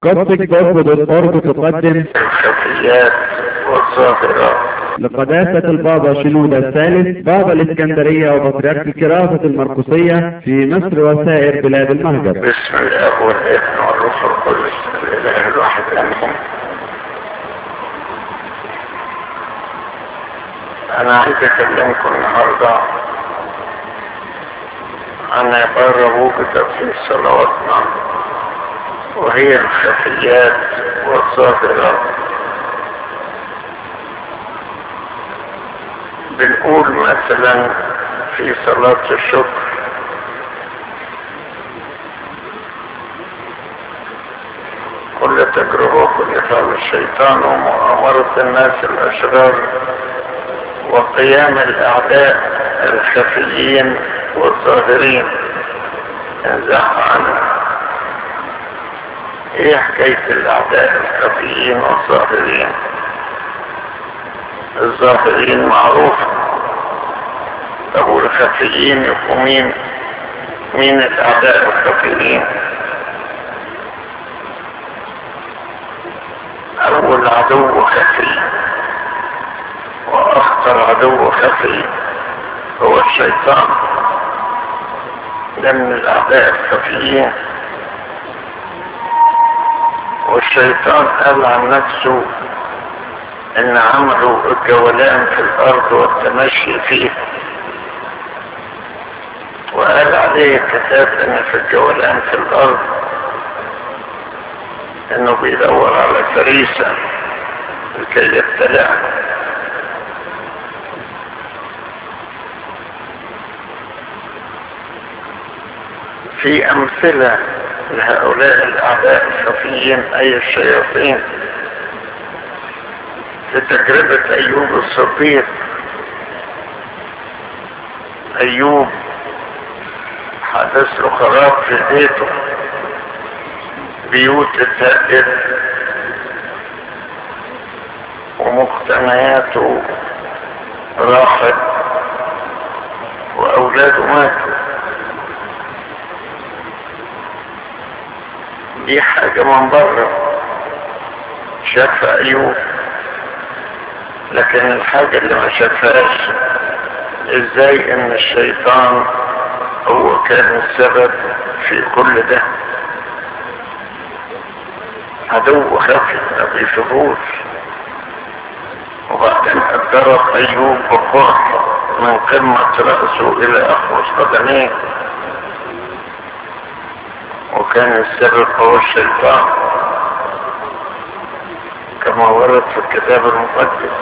قصة جذب الأرض تقدم الخفيات والظاهرات لقداسة البابا شنودة الثالث بابا الإسكندرية وبطريرك الكراسة المرقسية في مصر وسائر بلاد المهجر باسم الاب والابن والروح القدس الاله الواحد امين انا عايز اكلمكم النهارده عن عبارة موجودة في صلواتنا وهي الخفيات والظاهرات بنقول مثلا في صلاة الشكر كل تجربة كل فعل الشيطان ومؤامرة الناس الأشرار وقيام الأعداء الخفيين والظاهرين انزح عنه ايه حكاية الأعداء الخفيين والظاهرين الظاهرين معروفة طب والخفيين يبقوا مين مين الأعداء الخفيين أول عدو خفي وأخطر عدو خفي هو الشيطان ده من الأعداء الخفيين والشيطان قال عن نفسه ان عمله الجولان في الارض والتمشي فيه وقال عليه الكتاب ان في الجولان في الارض انه بيدور على فريسة لكي يبتلعها في امثلة لهؤلاء الاعداء الخفيين اي الشياطين في تجربة ايوب الصديق ايوب حدث له خراب في بيته بيوت اتهدد ومقتنياته راحت واولاده ماتوا دي حاجة من بره شافها ايوب لكن الحاجة اللي ما شافهاش ازاي ان الشيطان هو كان السبب في كل ده عدو خفي ما بيشوفوش وبعدين اتضرب ايوب بقرح من قمة رأسه الى اخوص قدميه وكان السبب هو الشيطان كما ورد في الكتاب المقدس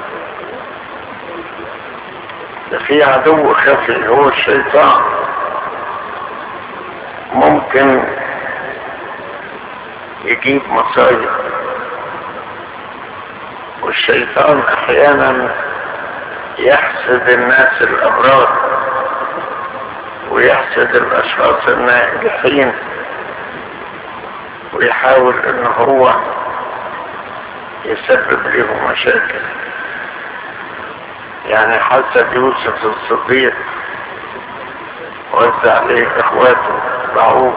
ده في عدو خفي هو الشيطان ممكن يجيب مصايب والشيطان احيانا يحسد الناس الابرار ويحسد الاشخاص الناجحين ويحاول ان هو يسبب لهم مشاكل يعني حسد يوسف الصديق وزع عليه اخواته باعوه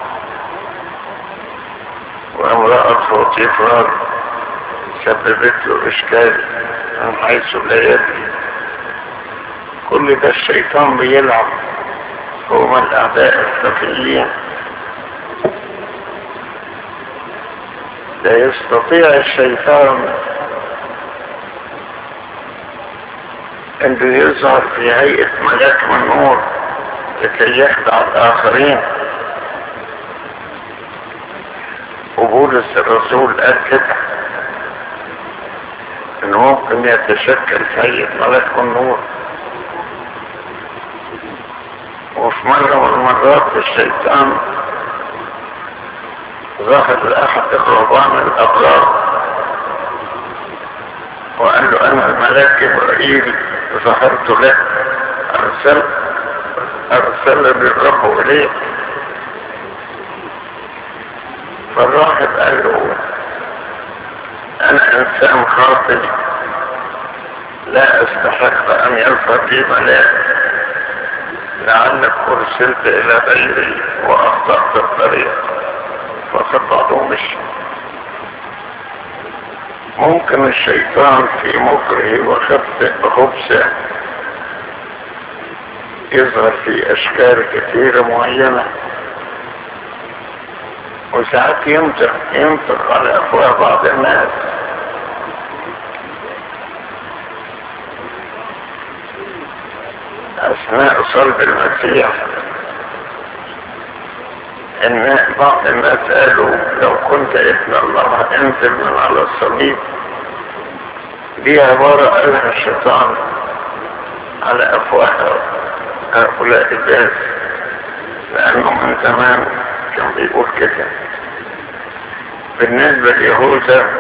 وامرأة فوتيفار سببت له اشكال من حيث لا يدري كل ده الشيطان بيلعب هم الاعداء الخفيين لا يستطيع الشيطان انه يظهر في هيئة ملاك من نور لكي يخدع الاخرين وبولس الرسول قال كده انه ممكن يتشكل في هيئة ملاك من نور وفي مرة من المرات الشيطان ظهر لأحد الرهبان الأبرار وقال له أنا الملاك إبراهيم ظهرت لك أرسل أرسلني الرب إليك فالراهب قال له أنا إنسان خاطئ لا أستحق أن يظهر لي ملاك لعلك أرسلت إلى غيري وأخطأت الطريق فقد بعضهم مشي ممكن الشيطان في مكره وخبثه يظهر في اشكال كثيرة معينة وساعات ينطق ينطق على افواه بعض الناس اثناء صلب المسيح ان بعض الناس قالوا لو كنت ابن الله انزل من على الصليب دي عبارة قالها الشيطان على افواه هؤلاء الناس لانه من زمان كان بيقول كده بالنسبة ليهوذا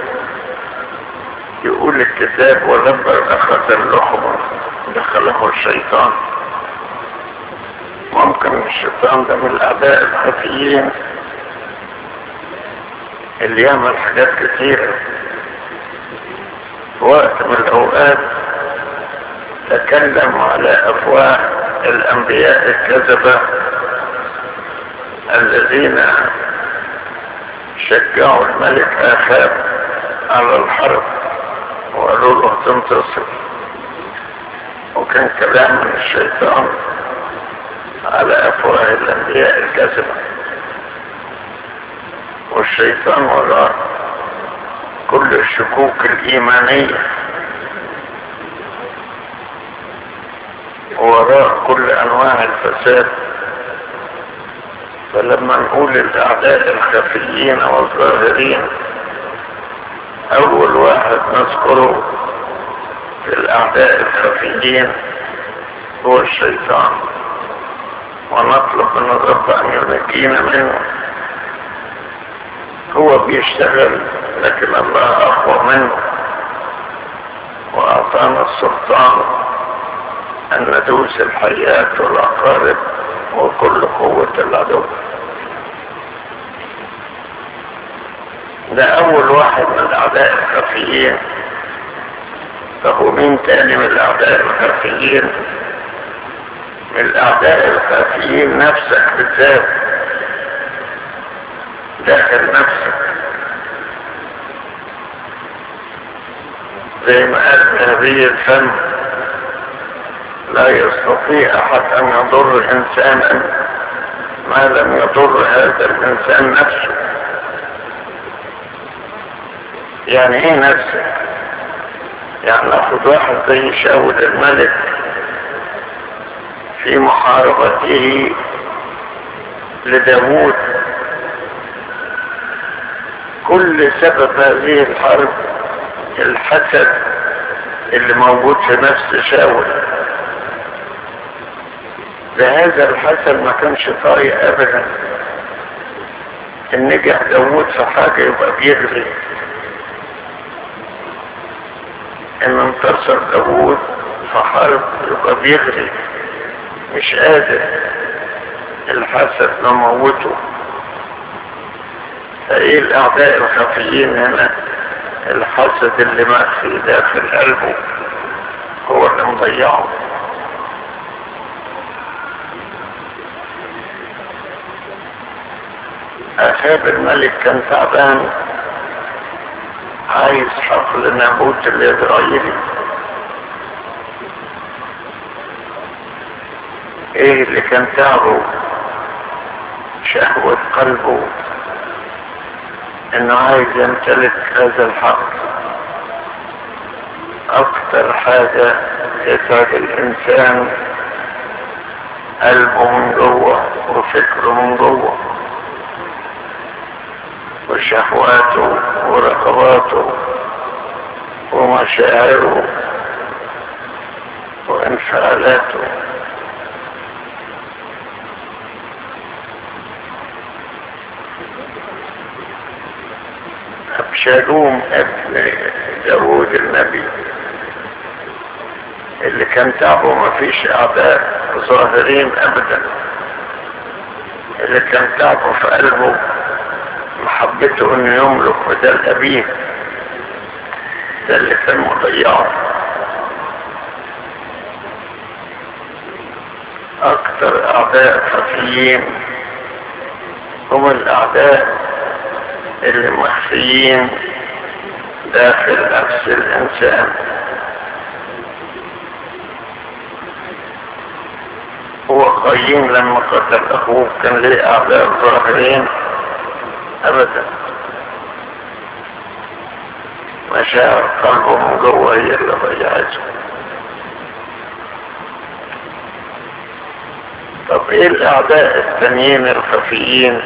يقول الكتاب ولما اخذ اللحظة دخله الشيطان ممكن الشيطان ده من الاعداء الخفيين اللي يعمل حاجات كتيرة في وقت من الاوقات تكلم على افواه الانبياء الكذبة الذين شجعوا الملك اخاب على الحرب وقالوا له تنتصر وكان كلام من الشيطان على افواه الانبياء الكذبة والشيطان وراء كل الشكوك الايمانية وراء كل انواع الفساد فلما نقول الاعداء الخفيين والظاهرين اول واحد نذكره في الاعداء الخفيين هو الشيطان ونطلب من الرب ان ينجينا منه هو بيشتغل لكن الله اقوى منه واعطانا السلطان ان ندوس الحياة والعقارب وكل قوة العدو ده اول واحد من الاعداء الخفيين فهو مين تاني من الاعداء الخفيين من الاعداء الخفيين نفسك بالذات داخل نفسك زي ما قال نبي الفم لا يستطيع احد ان يضر انسانا ما لم يضر هذا الانسان نفسه يعني ايه نفسك يعني ناخد واحد زي شاول الملك في محاربته لداوود كل سبب هذه الحرب الحسد اللي موجود في نفس شاول بهذا الحسد ما كانش طايق ابدا ان نجح داوود في حاجه يبقى بيغلي ان انتصر داوود في حرب يبقى بيغلي مش قادر الحسد مموته فايه الاعداء الخفيين هنا الحسد اللي مات في داخل قلبه هو اللي مضيعه اخاب الملك كان تعبان عايز حفل نابوت الاسرائيلي ايه اللي كان تعبه شهوة قلبه انه عايز يمتلك هذا الحق اكتر حاجة تتعب الانسان قلبه من جوه وفكره من جوه وشهواته ورغباته ومشاعره وانفعالاته أبشالوم ابن داود النبي اللي كان تعبه ما فيش أعداء ظاهرين أبدا اللي كان تعبه في قلبه محبته انه يملك بدل ابيه ده اللي كان مضيعه اكثر اعداء خفيين هم الاعداء اللي مخفيين داخل نفس الإنسان هو قيم لما قتل أخوه كان ليه أعداء ظاهرين أبدا مشاعر قلبه من جوه هي اللي ضيعته طب ايه الاعداء التانيين الخفيين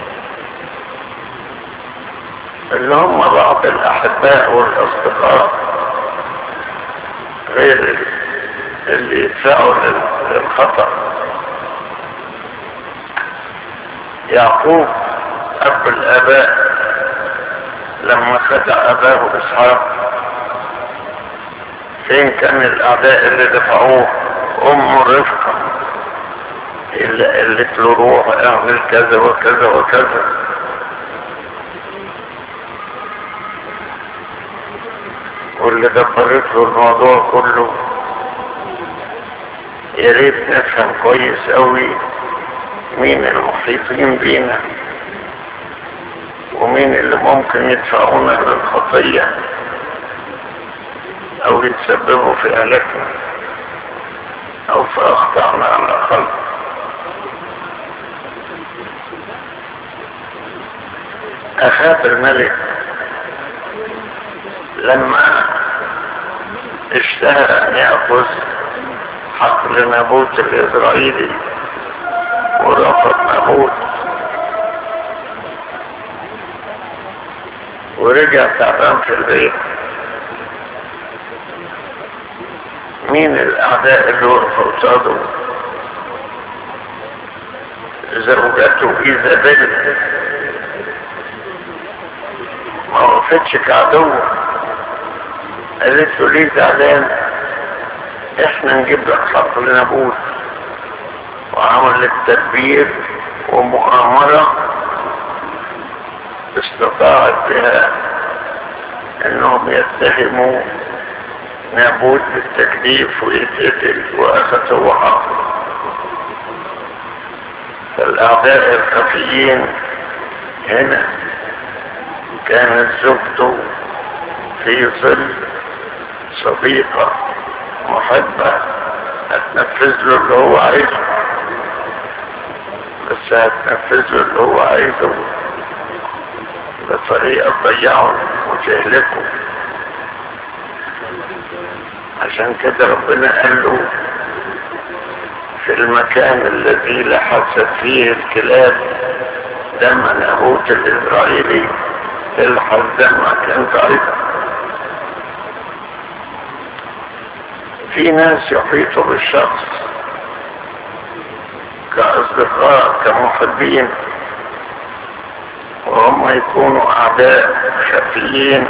اللي هم بعض الاحباء والاصدقاء غير اللي يدفعوا للخطأ يعقوب اب الاباء لما خدع اباه اسحاق فين كان الاعداء اللي دفعوه ام رفقه اللي قالت له روح اعمل كذا وكذا وكذا واللي دبرت له الموضوع كله يا ريت نفهم كويس قوي مين المحيطين بينا ومين اللي ممكن يدفعونا للخطية او يتسببوا في هلاكنا او في اخطائنا على خلق اخاف الملك لما اشتهى ان يأخذ حقل نابوت الاسرائيلي ورفض نابوت ورجع تعبان في البيت مين الاعداء اللي وقفوا قصاده زوجته ايزابيل ما وقفتش كعدوة قالت له ليه زعلان احنا نجيب لك حقل نابوت وعملت تدبير ومؤامرة استطاعت بها انهم يتهموا نابوت بالتكليف ويتقتل واخذوا حقه فالاعداء الخفيين هنا كانت زوجته في ظل صديقة محبة هتنفذ له اللي هو عايزه بس هتنفذ له اللي هو عايزه بطريقة تضيعه وتهلكه عشان كده ربنا قال له في المكان الذي لحست فيه الكلاب دم نابوت الإسرائيلي الحظ دمك انت ايضا في ناس يحيطوا بالشخص كأصدقاء كمحبين وهم يكونوا أعداء خفيين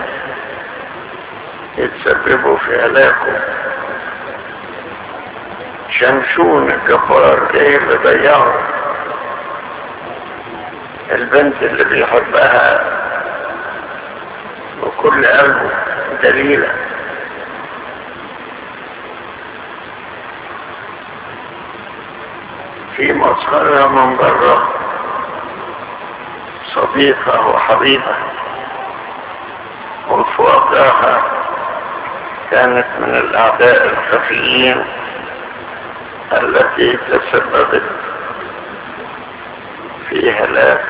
يتسببوا في هلاكه شمشون الجبار ايه اللي ضيعه البنت اللي بيحبها وكل قلبه دليلا في مسخرة من بره صديقة وحبيبة وفي واقعها كانت من الأعداء الخفيين التي تسببت في هلاك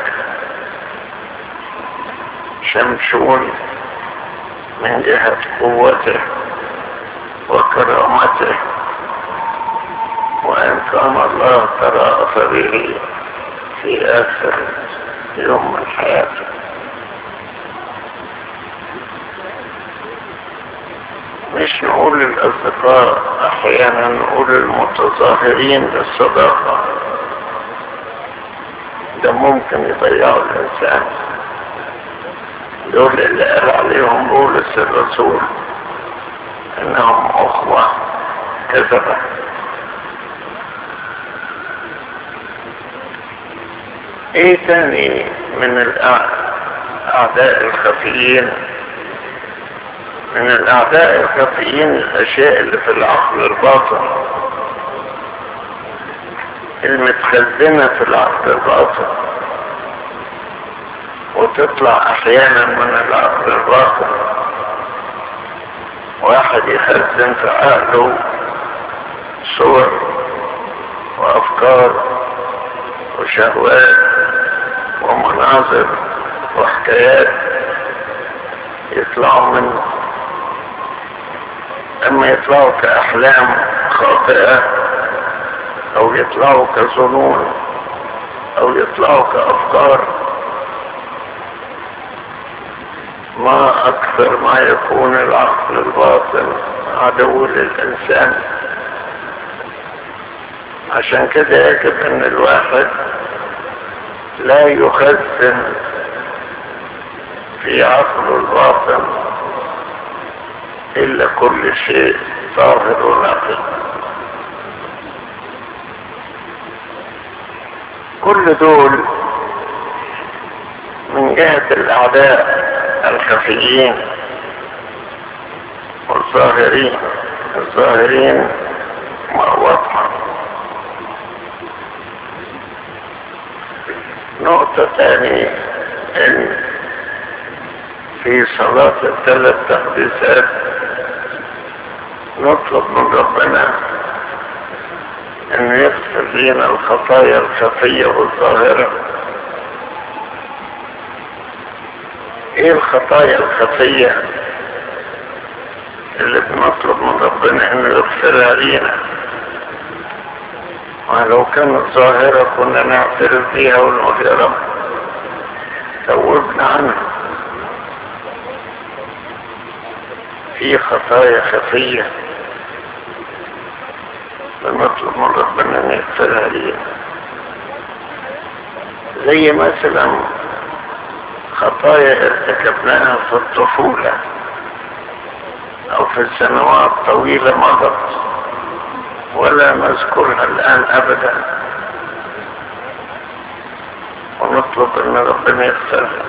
شمشون من جهة قوته وكرامته وإن كان الله ترى أثره في آخر يوم من حياته مش نقول للأصدقاء أحيانا نقول المتظاهرين للصداقة ده ممكن يضيعوا الإنسان دول اللي قال عليهم بولس الرسول انهم اخوة كذبة ايه تاني من الاعداء الخفيين من الاعداء الخفيين الاشياء اللي في العقل الباطن المتخزنة في العقل الباطن وتطلع احيانا من العقل الباطن واحد يخزن في عقله صور وافكار وشهوات ومناظر وحكايات يطلعوا منه اما يطلعوا كاحلام خاطئة او يطلعوا كظنون او يطلعوا كافكار ما اكثر ما يكون العقل الباطن عدو للانسان عشان كده يجب ان الواحد لا يخزن في عقله الباطن الا كل شيء ظاهر ونقي كل دول من جهة الاعداء الخفيين والظاهرين الظاهرين واضحة نقطة ثانية ان في صلاة الثلاث تقديسات نطلب من ربنا ان يغفر لنا الخطايا الخفية والظاهرة ايه الخطايا الخفية اللي بنطلب من ربنا انه يغفرها لينا ولو كانت ظاهرة كنا نعترف بيها ونقول يا رب توبنا عنها في خطايا خفية بنطلب من ربنا ان يغفرها لينا زي مثلا خطايا ارتكبناها في الطفولة او في السنوات طويلة مضت ولا نذكرها الان ابدا ونطلب ان ربنا يغفرها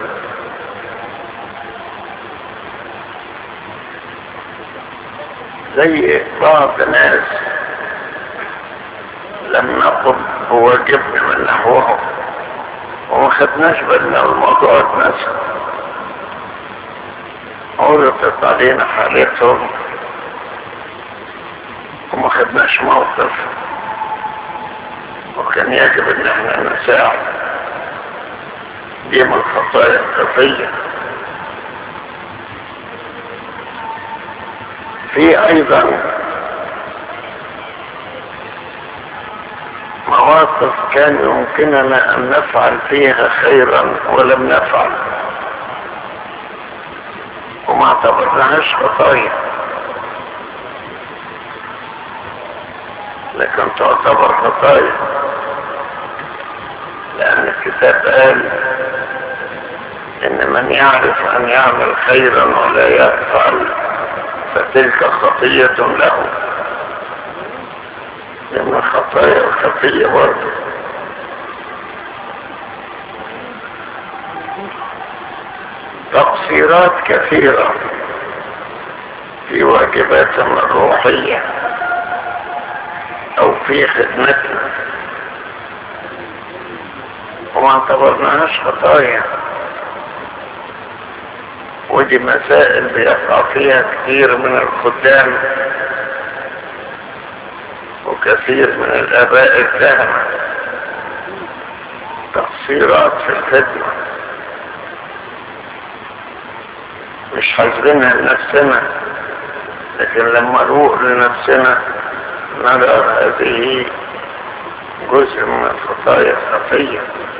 زي بعض الناس لم نقم بواجبنا من نحوهم وما خدناش بالنا الموضوع اتنسى عرضت علينا حالتهم وما خدناش موقف وكان يجب ان احنا نساعد دي من الخطايا الخفية في ايضا مواقف كان يمكننا ان نفعل فيها خيرا ولم نفعل وما اعتبرناهاش خطايا لكن تعتبر خطايا لان الكتاب قال ان من يعرف ان يعمل خيرا ولا يفعل فتلك خطية له من الخطايا الخفية برضه تقصيرات كثيرة في واجباتنا الروحية او في خدمتنا وما اعتبرناهاش خطايا ودي مسائل بيقع فيها كثير من الخدام وكثير من الاباء الكهنة تقصيرات في الخدمة مش حاسبينها لنفسنا لكن لما نروح لنفسنا نرى هذه جزء من الخطايا الخفية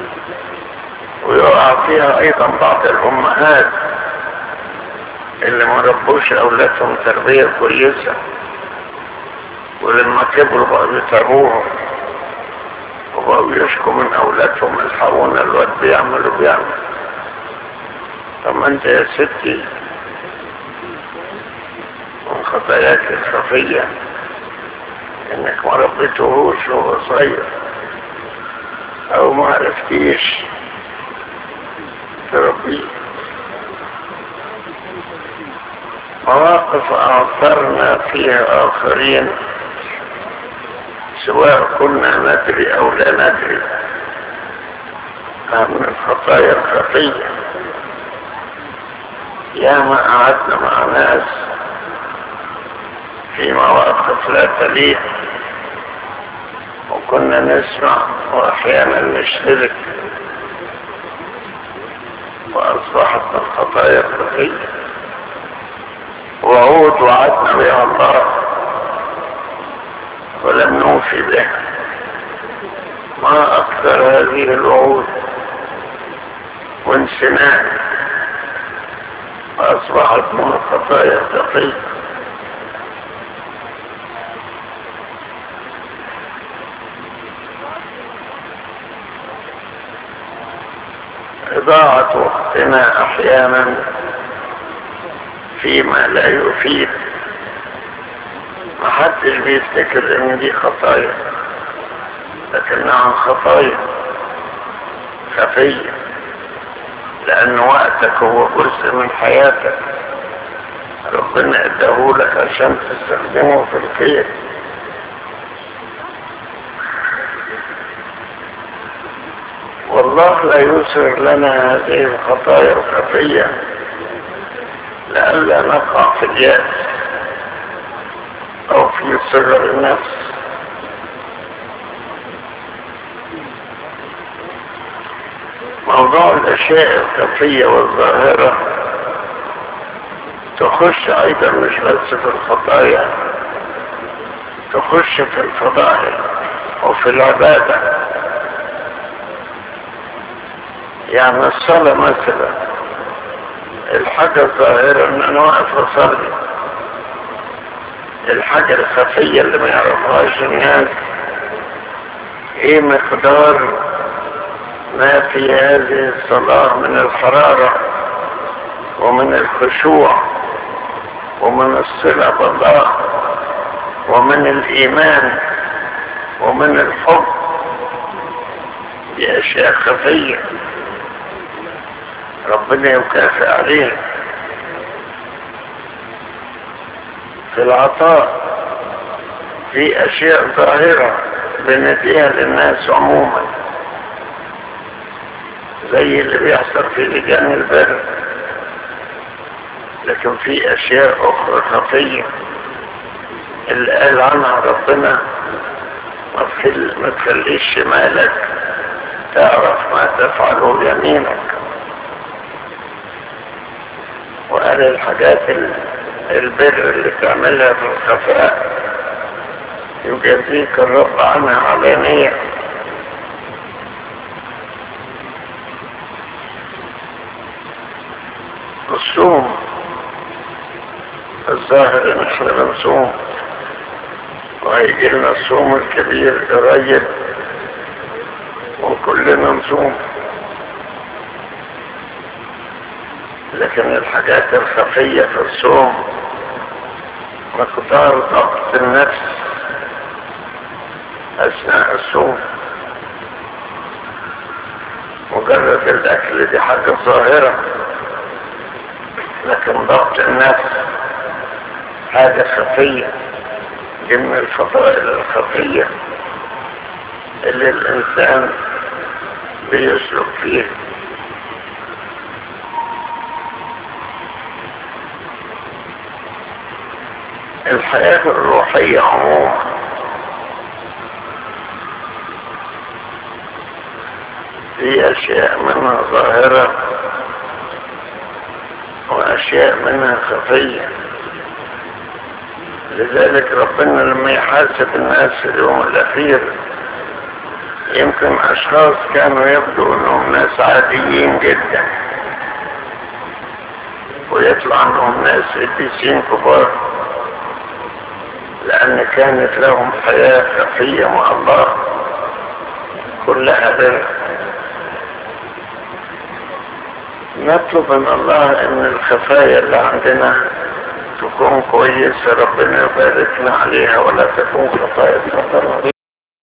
ويقع فيها ايضا بعض الامهات اللي ما ربوش اولادهم تربية كويسة ولما كبروا بقوا يتابوهم وبقوا يشكوا من اولادهم الحقونا الواد بيعمل وبيعمل طب ما انت يا ستي من خطاياك الخفية انك ما ربيتهوش وهو صغير او ما عرفتيش تربيه مواقف اعثرنا فيها اخرين سواء كنا ندري او لا ندري من الخطايا الخفية ياما قعدنا مع ناس في مواقف لا تليق وكنا نسمع واحيانا نشترك واصبحت من خطايا خفيه وعود وعدنا بها الله ولم نوفي بها ما اكثر هذه الوعود وانسناء واصبحت من خطايا خفيه إضاعة وقتنا أحيانا فيما لا يفيد ما حدش بيفتكر ان دي خطايا لكنها خطايا خفية لأن وقتك هو جزء من حياتك ربنا اداهولك عشان تستخدمه في الخير والله لا يسر لنا هذه الخطايا الخفية لئلا نقع في اليأس أو في صغر النفس موضوع الأشياء الخفية والظاهرة تخش أيضا مش بس في الخطايا تخش في الفضائل وفي العبادة يعني الصلاة مثلا الحاجة الظاهرة ان انا واقف اصلي الحاجة الخفية اللي ما يعرفهاش الناس ايه مقدار ما في هذه الصلاة من الحرارة ومن الخشوع ومن الصلة بالله ومن الإيمان ومن الحب دي أشياء خفية ربنا يكافئ عليها في العطاء في أشياء ظاهرة بنديها للناس عموما زي اللي بيحصل في لجان البر لكن في أشياء أخرى خفية اللي قال عنها ربنا ما تخليش شمالك تعرف ما تفعله يمينك وقال الحاجات البر اللي تعملها في الخفاء يجازيك الرب عنها علانية الصوم الظاهر ان احنا بنصوم وهيجي لنا الصوم الكبير قريب وكلنا نصوم لكن الحاجات الخفية في الصوم مقدار ضبط النفس أثناء الصوم مجرد الأكل دي حاجة ظاهرة لكن ضبط النفس حاجة خفية دي من الفضائل الخفية اللي الإنسان بيسلك فيها الحياة الروحية عموما في أشياء منها ظاهرة وأشياء منها خفية لذلك ربنا لما يحاسب الناس في اليوم الأخير يمكن أشخاص كانوا يبدو أنهم ناس عاديين جدا ويطلع أنهم ناس قديسين كبار لأن كانت لهم حياة خفية مع الله كلها بر نطلب من الله ان الخفايا اللي عندنا تكون كويسة ربنا يباركنا عليها ولا تكون خطايا خطر